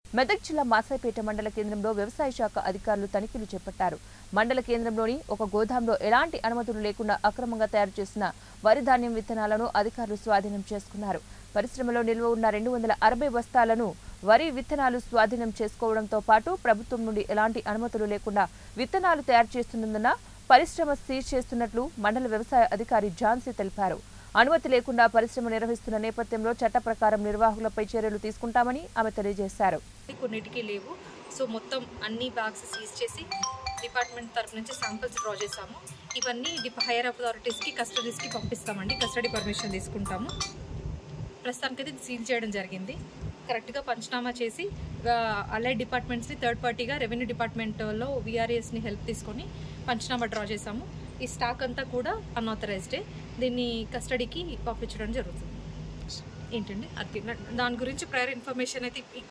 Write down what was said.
మెదక్ జిల్లా మాసాయిపేట మండల కేంద్రంలో వ్యవసాయ శాఖ అధికారులు తనిఖీలు చేపట్టారు మండల కేంద్రంలోని ఒక గోదాంలో ఎలాంటి అనుమతులు లేకుండా అక్రమంగా తయారు చేసిన వరి ధాన్యం విత్తనాలను అధికారులు స్వాధీనం చేసుకున్నారు పరిశ్రమలో నిల్వ ఉన్న రెండు వందల అరవై బస్తాలను వరి విత్తనాలు స్వాధీనం చేసుకోవడంతో పాటు ప్రభుత్వం నుండి ఎలాంటి అనుమతులు లేకుండా విత్తనాలు తయారు చేస్తున్నందున పరిశ్రమ సీజ్ చేస్తున్నట్లు మండల వ్యవసాయ అధికారి ఝాన్సీ తెలిపారు అనుమతి లేకుండా పరిశ్రమ నిర్వహిస్తున్న నేపథ్యంలో చట్ట ప్రకారం నిర్వాహకులపై చర్యలు తీసుకుంటామని ఆమె తెలియజేశారు కొన్నిటికి లేవు సో మొత్తం అన్ని బ్యాగ్స్ సీజ్ చేసి డిపార్ట్మెంట్ తరఫు నుంచి శాంపిల్స్ డ్రా చేసాము ఇవన్నీ డిప హైయర్ అథారిటీస్కి కస్టడీస్కి పంపిస్తామండి కస్టడీ పర్మిషన్ తీసుకుంటాము ప్రస్తుతానికైతే ఇది సీల్ చేయడం జరిగింది కరెక్ట్గా పంచనామా చేసి అలైడ్ డిపార్ట్మెంట్స్ని థర్డ్ పార్టీగా రెవెన్యూ డిపార్ట్మెంట్లో విఆర్ఎస్ని హెల్ప్ తీసుకొని పంచనామా డ్రా చేసాము ఈ స్టాక్ అంతా కూడా అన్ఆథరైజ్డే దీన్ని కస్టడీకి పంపించడం జరుగుతుంది ఏంటండి అది దాని గురించి ప్రయర్ ఇన్ఫర్మేషన్ అయితే